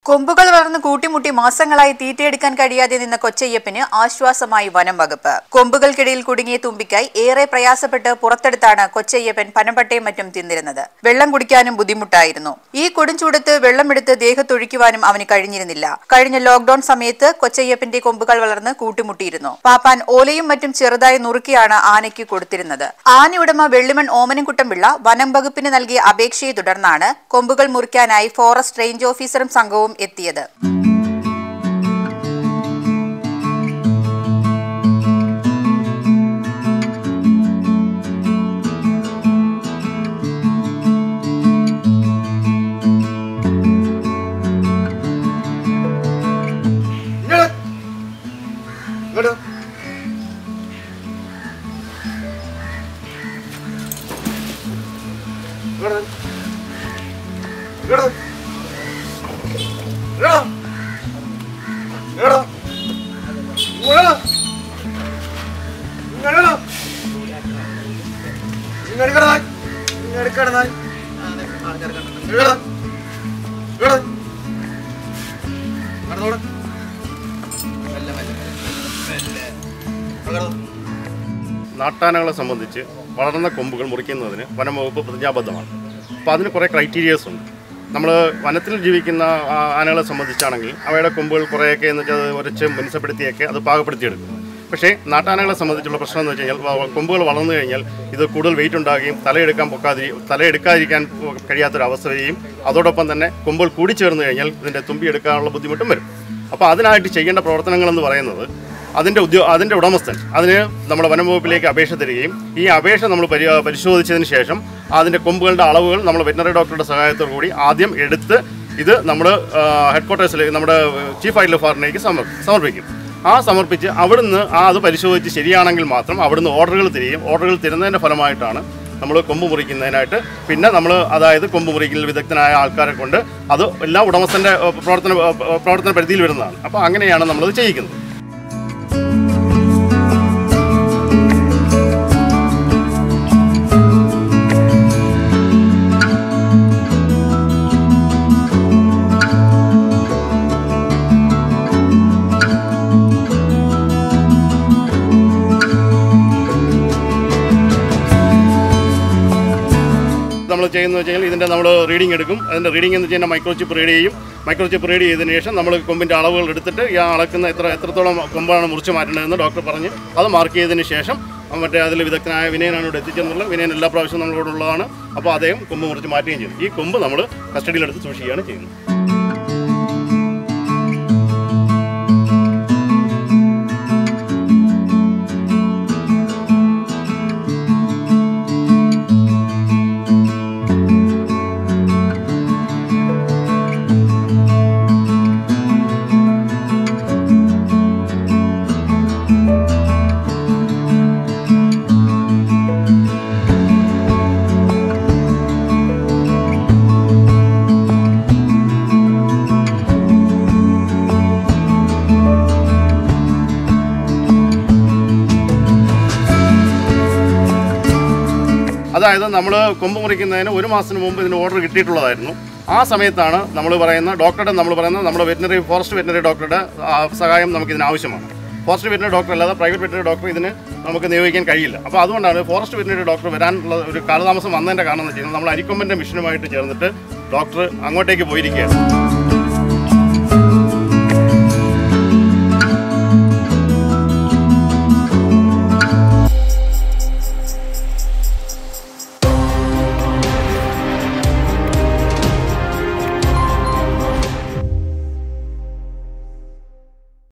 കൊമ്പുകൾ വളർന്ന് കൂട്ടിമുട്ടി മാസങ്ങളായി തീറ്റയെടുക്കാൻ കഴിയാതെ നിന്ന കൊച്ചയ്യപ്പന് ആശ്വാസമായി വനം വകുപ്പ് കൊമ്പുകൾക്കിടയിൽ കുടുങ്ങിയ തുമ്പിക്കായി ഏറെ പ്രയാസപ്പെട്ട് പുറത്തെടുത്താണ് കൊച്ചയ്യപ്പൻ പനമ്പട്ടയും മറ്റും തിന്നിരുന്നത് വെള്ളം കുടിക്കാനും ബുദ്ധിമുട്ടായിരുന്നു ഈ കൊടുംചൂടത്ത് വെള്ളമെടുത്ത് ദേഹത്തൊഴിക്കുവാനും അവന് കഴിഞ്ഞിരുന്നില്ല കഴിഞ്ഞ ലോക്ഡൌൺ സമയത്ത് കൊച്ചയ്യപ്പന്റെ കൊമ്പുകൾ വളർന്ന് കൂട്ടിമുട്ടിയിരുന്നു പാപ്പാൻ ഓലയും മറ്റും ചെറുതായി നുറുക്കിയാണ് ആനയ്ക്ക് കൊടുത്തിരുന്നത് ആനയുടമ വെള്ളിമൺ ഓമനൻകുട്ടംപിള്ള വനം വകുപ്പിന് നൽകിയ അപേക്ഷയെ തുടർന്നാണ് കൊമ്പുകൾ മുറിക്കാനായി ഫോറസ്റ്റ് റേഞ്ച് ഓഫീസറും സംഘവും എത്തിയത് ഇങ്ങോട്ട് ഇങ്ങോട്ട് ഇങ്ങോട്ട് ഇങ്ങോട്ട് ഇങ്ങോട്ട് ഇങ്ങോട്ട് ഇങ്ങോട്ട് ഇങ്ങോട്ട് ഇങ്ങോട്ട് കിടന്നാ ഇങ്ങോട്ട് കിടന്നാ ഇങ്ങോട്ട് ഇങ്ങോട്ട് നടന്നോളൂ നാട്ടാനകളെ സംബന്ധിച്ച് വളർന്ന കൊമ്പുകൾ മുറിക്കുന്നതിന് വനം വകുപ്പ് പ്രതിജ്ഞാബദ്ധമാണ് അപ്പോൾ അതിന് കുറേ ക്രൈറ്റീരിയസ് ഉണ്ട് നമ്മൾ വനത്തിൽ ജീവിക്കുന്ന ആ, ആനകളെ സംബന്ധിച്ചാണെങ്കിൽ അവയുടെ കൊമ്പുകൾ കുറേയൊക്കെ എന്ന് വെച്ചാൽ അത് ഉരച്ച് മിനുസപ്പെടുത്തിയൊക്കെ അത് പാകപ്പെടുത്തിയെടുക്കും പക്ഷേ നാട്ടാനകളെ സംബന്ധിച്ചുള്ള പ്രശ്നം എന്ന് വെച്ച് കഴിഞ്ഞാൽ വ- കൊമ്പുകൾ വളർന്നു കഴിഞ്ഞാൽ ഇത് കൂടുതൽ വെയിറ്റ് ഉണ്ടാകുകയും തലയെടുക്കാൻ പൊക്കാതിരി തലയെടുക്കാതിരിക്കാൻ കഴിയാത്തൊരവസ്ഥ വരികയും അതോടൊപ്പം തന്നെ കൊമ്പുകൾ കൂടിച്ചേർന്ന് കഴിഞ്ഞാൽ ഇതിൻ്റെ തുമ്പി എടുക്കാനുള്ള ബുദ്ധിമുട്ടും വരും അപ്പോൾ അതിനായിട്ട് ചെയ്യേണ്ട പ്രവർത്തനങ്ങളെന്ന് പറയുന്നത് അതിൻ്റെ ഉദ്യോ അതിൻ്റെ ഉടമസ്ഥൻ അതിന് നമ്മുടെ വനം വകുപ്പിലേക്ക് അപേക്ഷ തരികയും ഈ അപേക്ഷ നമ്മൾ പരി പരിശോധിച്ചതിന് ശേഷം അതിൻ്റെ കൊമ്പുകളുടെ അളവുകൾ നമ്മൾ വെറ്റിനറി ഡോക്ടറുടെ സഹായത്തോടു കൂടി ആദ്യം എടുത്ത് ഇത് നമ്മൾ ഹെഡ് ക്വാർട്ടേഴ്സിലേക്ക് നമ്മുടെ ചീഫ് വൈൽഡ് ഫാറിനേക്ക് സമർപ്പിക്കും ആ സമർപ്പിച്ച് അവിടുന്ന് ആ അത് പരിശോധിച്ച് ശരിയാണെങ്കിൽ മാത്രം അവിടുന്ന് ഓർഡറുകൾ തരികയും ഓർഡറുകൾ തരുന്നതിൻ്റെ ഫലമായിട്ടാണ് നമ്മൾ കൊമ്പ് മുറിക്കുന്നതിനായിട്ട് പിന്നെ നമ്മൾ അതായത് കൊമ്പ് മുറിക്കൽ വിദഗ്ധനായ ആൾക്കാരെ കൊണ്ട് അത് എല്ലാ ഉടമസ്ഥൻ്റെ ഏഹ്, പ്രവർത്തന ഏഹ്, പ്രവർത്തന പരിധിയിൽ വരുന്നതാണ് അപ്പോൾ അങ്ങനെയാണ് നമ്മളത് ചെയ്യിക്കുന്നത് നമ്മൾ ചെയ്യുന്നത് വെച്ച് കഴിഞ്ഞാൽ ഇതിൻ്റെ നമ്മൾ റീഡിംഗ് എടുക്കും അതിൻ്റെ റീഡിംഗ് എന്ന് വെച്ച് കഴിഞ്ഞാൽ മൈക്രോ ചിപ്പ് റീഡ് ചെയ്യും മൈക്രോ ചിപ്പ് റീഡ് ചെയ്തതിന് ശേഷം നമ്മൾ കൊമ്പിൻ്റെ അളവുകൾ എടുത്തിട്ട് ഈ അളക്കുന്ന എത്ര എത്രത്തോളം കൊമ്പാണ് മുറിച്ച് മാറ്റേണ്ടതെന്ന് ഡോക്ടർ പറഞ്ഞ് അത് മാർക്ക് ചെയ്തതിന് ശേഷം മറ്റേ അതിൽ വിദഗ്ധനായ വിനയനാണ് ഇവിടെ എത്തിച്ചെന്നുള്ളത് വിനയൻ എല്ലാ പ്രാവശ്യവും നമ്മളോട് ഉള്ളതാണ് അപ്പോൾ അദ്ദേഹം കൊമ്പ് മുറിച്ച് മാറ്റുകയും ചെയ്യും ഈ കൊമ്പ് നമ്മൾ കസ്റ്റഡിയിലെടുത്ത് സൂക്ഷിക്കുകയാണ് ചെയ്യുന്നത് അതായത് നമ്മൾ കൊമ്പ് മുറിക്കുന്നതിന് ഒരു മാസത്തിന് മുമ്പ് ഇതിന് ഓർഡർ കിട്ടിയിട്ടുള്ളതായിരുന്നു ആ സമയത്താണ് നമ്മൾ പറയുന്ന ഡോക്ടറുടെ നമ്മൾ പറയുന്നത് നമ്മുടെ വെറ്റിനറി ഫോറസ്റ്റ് വെറ്റിനറി ഡോക്ടറുടെ ആ, സഹായം നമുക്ക് ഇതിന് ആവശ്യമാണ് ഫോറസ്റ്റ് വെറ്റിനറി ഡോക്ടർ അല്ലാതെ പ്രൈവറ്റ് വെറ്റിനറി ഡോക്ടർ ഇതിന് നമുക്ക് നിയോഗിക്കാൻ കഴിയില്ല അപ്പോൾ അതുകൊണ്ടാണ് ഫോറസ്റ്റ് വെറ്റിനറി ഡോക്ടർ വരാനുള്ള ഒരു കാലതാമസം വന്നതിൻ്റെ കാരണം എന്ന് വെച്ച് കഴിഞ്ഞാൽ നമ്മൾ അരിക്കൊമ്പൻ്റെ മിഷനുമായിട്ട് ചേർന്നിട്ട് ഡോക്ടർ അങ്ങോട്ടേക്ക് പോയിരിക്കുകയാണ്